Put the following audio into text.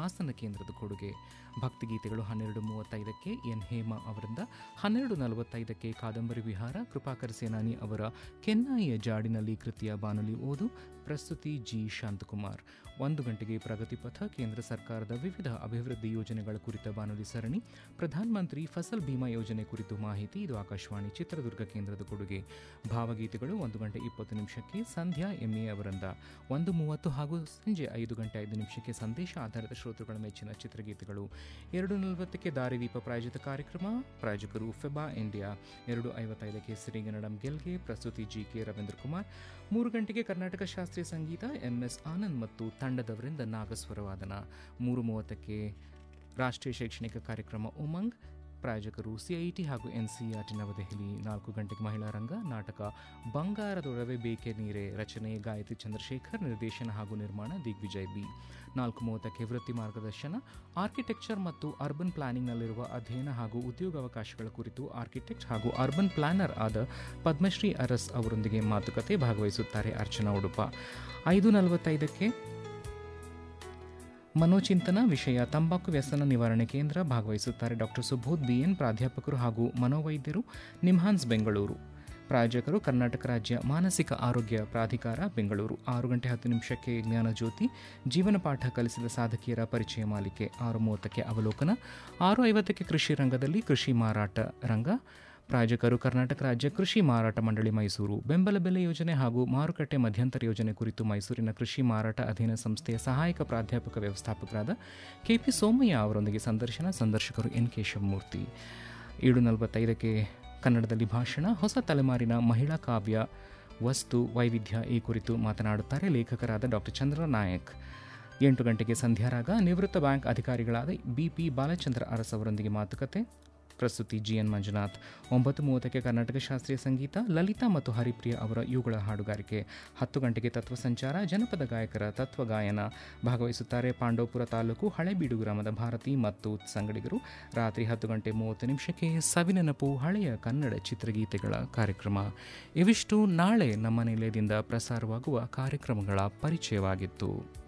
ಹಾಸನ ಕೇಂದ್ರದ ಕೊಡುಗೆ ಭಕ್ತಿಗೀತೆಗಳು ಹನ್ನೆರಡು ಮೂವತ್ತೈದಕ್ಕೆ ಎನ್ ಹೇಮಾ ಅವರಿಂದ ಹನ್ನೆರಡು ನಲವತ್ತೈದಕ್ಕೆ ಕಾದಂಬರಿ ವಿಹಾರ ಕೃಪಾಕರ ಸೇನಾನಿ ಅವರ ಕೆನ್ನಾಯಿಯ ಜಾಡಿನಲ್ಲಿ ಕೃತಿಯ ಬಾನುಲಿ ಓದು ಪ್ರಸ್ತುತಿ ಜಿ ಶಾಂತಕುಮಾರ್ ಒಂದು ಗಂಟೆಗೆ ಪ್ರಗತಿಪಥ ಕೇಂದ್ರ ಸರ್ಕಾರದ ವಿವಿಧ ಅಭಿವೃದ್ಧಿ ಯೋಜನೆಗಳ ಕುರಿತ ಬಾನುಲಿ ಸರಣಿ ಪ್ರಧಾನಮಂತ್ರಿ ಫಸಲ್ ಬಿಮಾ ಯೋಜನೆ ಕುರಿತು ಮಾಹಿತಿ ಇದು ಆಕಾಶವಾಣಿ ಚಿತ್ರದುರ್ಗ ಕೇಂದ್ರದ ಕೊಡುಗೆ ಭಾವಗೀತೆಗಳು ಒಂದು ಗಂಟೆ ಇಪ್ಪತ್ತು ನಿಮಿಷಕ್ಕೆ ಸಂಧ್ಯಾ ಎಂಎ ಅವರಿಂದ ಒಂದು ಮೂವತ್ತು ಹಾಗೂ ಸಂಜೆ ಐದು ಗಂಟೆ ಐದು ನಿಮಿಷಕ್ಕೆ ಸಂದೇಶ ಆಧಾರಿತ ಶ್ರೋತೃಗಳ ಮೆಚ್ಚಿನ ಚಿತ್ರಗೀತೆಗಳು ಎರಡು ನಲವತ್ತಕ್ಕೆ ದಾರಿದೀಪ ಪ್ರಾಯೋಜಿತ ಕಾರ್ಯಕ್ರಮ ಪ್ರಾಯೋಜಕರು ಫೆಬಾ ಇಂಡಿಯಾ ಎರಡು ಐವತ್ತೈದಕ್ಕೆ ಶ್ರೀಗನ್ನಡಂ ಗೆಲ್ಗೆ ಪ್ರಸ್ತುತಿ ಜಿ ಕೆ ರವೀಂದ್ರ ಕುಮಾರ್ ಮೂರು ಗಂಟೆಗೆ ಕರ್ನಾಟಕ ಶಾಸ್ತ್ರೀಯ ಸಂಗೀತ ಎಂಎಸ್ ಆನಂದ್ ಮತ್ತು ತಂಡದವರಿಂದ ನಾಗಸ್ವರವಾದನ ಮೂರು ಮೂವತ್ತಕ್ಕೆ ರಾಷ್ಟ್ರೀಯ ಶೈಕ್ಷಣಿಕ ಕಾರ್ಯಕ್ರಮ ಉಮಂಗ್ ಪ್ರಾಯೋಜಕರು ಸಿಐಟಿ ಹಾಗೂ ಎನ್ಸಿಆರ್ಟಿ ನವದೆಹಲಿ ನಾಲ್ಕು ಗಂಟೆಗೆ ಮಹಿಳಾ ರಂಗ ನಾಟಕ ಬಂಗಾರದೊಡವೆ ಬೇಕೆ ನೀರೆ ರಚನೆ ಗಾಯತ್ರಿ ಚಂದ್ರಶೇಖರ್ ನಿರ್ದೇಶನ ಹಾಗೂ ನಿರ್ಮಾಣ ದಿಗ್ವಿಜಯ್ ಬಿ ನಾಲ್ಕು ಮೂವತ್ತಕ್ಕೆ ವೃತ್ತಿ ಮಾರ್ಗದರ್ಶನ ಆರ್ಕಿಟೆಕ್ಚರ್ ಮತ್ತು ಅರ್ಬನ್ ಪ್ಲಾನಿಂಗ್ನಲ್ಲಿರುವ ಅಧ್ಯಯನ ಹಾಗೂ ಉದ್ಯೋಗಾವಕಾಶಗಳ ಕುರಿತು ಆರ್ಕಿಟೆಕ್ಟ್ ಹಾಗೂ ಅರ್ಬನ್ ಪ್ಲಾನರ್ ಆದ ಪದ್ಮಶ್ರೀ ಅರಸ್ ಅವರೊಂದಿಗೆ ಮಾತುಕತೆ ಭಾಗವಹಿಸುತ್ತಾರೆ ಅರ್ಚನಾ ಉಡುಪ ಐದು ನಲವತ್ತೈದಕ್ಕೆ ಮನೋಚಿಂತನ ವಿಷಯ ತಂಬಾಕು ವ್ಯಸನ ನಿವಾರಣೆ ಕೇಂದ್ರ ಭಾಗವಹಿಸುತ್ತಾರೆ ಡಾಕ್ಟರ್ ಸುಬೋಧ್ ಬಿಎನ್ ಪ್ರಾಧ್ಯಾಪಕರು ಹಾಗೂ ಮನೋವೈದ್ಯರು ನಿಮ್ಹಾನ್ಸ್ ಬೆಂಗಳೂರು ಪ್ರಾಯೋಜಕರು ಕರ್ನಾಟಕ ರಾಜ್ಯ ಮಾನಸಿಕ ಆರೋಗ್ಯ ಪ್ರಾಧಿಕಾರ ಬೆಂಗಳೂರು ಆರು ಗಂಟೆ ಹತ್ತು ನಿಮಿಷಕ್ಕೆ ಜ್ಞಾನಜ್ಯೋತಿ ಜೀವನ ಪಾಠ ಕಲಿಸಿದ ಸಾಧಕಿಯರ ಪರಿಚಯ ಮಾಲಿಕೆ ಆರು ಮೂವತ್ತಕ್ಕೆ ಅವಲೋಕನ ಆರು ಐವತ್ತಕ್ಕೆ ಕೃಷಿ ರಂಗದಲ್ಲಿ ಕೃಷಿ ಮಾರಾಟ ರಂಗ ಪ್ರಾಯೋಜಕರು ಕರ್ನಾಟಕ ರಾಜ್ಯ ಕೃಷಿ ಮಾರಾಟ ಮಂಡಳಿ ಮೈಸೂರು ಬೆಂಬಲ ಬೆಲೆ ಯೋಜನೆ ಹಾಗೂ ಮಾರುಕಟ್ಟೆ ಮಧ್ಯಂತರ ಯೋಜನೆ ಕುರಿತು ಮೈಸೂರಿನ ಕೃಷಿ ಮಾರಾಟ ಅಧೀನ ಸಂಸ್ಥೆಯ ಸಹಾಯಕ ಪ್ರಾಧ್ಯಾಪಕ ವ್ಯವಸ್ಥಾಪಕರಾದ ಕೆಪಿ ಸೋಮಯ್ಯ ಅವರೊಂದಿಗೆ ಸಂದರ್ಶನ ಸಂದರ್ಶಕರು ಎನ್ ಕೆ ಶಿವಮೂರ್ತಿ ಏಳು ನಲವತ್ತೈದಕ್ಕೆ ಕನ್ನಡದಲ್ಲಿ ಭಾಷಣ ಹೊಸ ತಲೆಮಾರಿನ ಮಹಿಳಾ ಕಾವ್ಯ ವಸ್ತು ವೈವಿಧ್ಯ ಈ ಕುರಿತು ಮಾತನಾಡುತ್ತಾರೆ ಲೇಖಕರಾದ ಡಾಕ್ಟರ್ ಚಂದ್ರ ನಾಯಕ್ ಎಂಟು ಗಂಟೆಗೆ ಸಂಧ್ಯಾರಾಗ ನಿವೃತ್ತ ಬ್ಯಾಂಕ್ ಅಧಿಕಾರಿಗಳಾದ ಬಿಪಿ ಬಾಲಚಂದ್ರ ಅರಸ್ ಅವರೊಂದಿಗೆ ಮಾತುಕತೆ ಪ್ರಸ್ತುತಿ ಜಿಎನ್ ಮಂಜುನಾಥ್ ಒಂಬತ್ತು ಮೂವತ್ತಕ್ಕೆ ಕರ್ನಾಟಕ ಶಾಸ್ತ್ರೀಯ ಸಂಗೀತ ಲಲಿತಾ ಮತ್ತು ಹರಿಪ್ರಿಯ ಅವರ ಇವುಗಳ ಹಾಡುಗಾರಿಕೆ ಹತ್ತು ಗಂಟೆಗೆ ತತ್ವ ಸಂಚಾರ ಜನಪದ ಗಾಯಕರ ತತ್ವ ಗಾಯನ ಭಾಗವಹಿಸುತ್ತಾರೆ ಪಾಂಡವಪುರ ತಾಲೂಕು ಹಳೆಬೀಡು ಗ್ರಾಮದ ಭಾರತಿ ಮತ್ತು ಸಂಗಡಿಗರು ರಾತ್ರಿ ಹತ್ತು ಗಂಟೆ ಮೂವತ್ತು ನಿಮಿಷಕ್ಕೆ ಸವಿನೆನಪು ಹಳೆಯ ಕನ್ನಡ ಚಿತ್ರಗೀತೆಗಳ ಕಾರ್ಯಕ್ರಮ ಇವಿಷ್ಟು ನಾಳೆ ನಮ್ಮ ನಿಲಯದಿಂದ ಪ್ರಸಾರವಾಗುವ ಕಾರ್ಯಕ್ರಮಗಳ ಪರಿಚಯವಾಗಿತ್ತು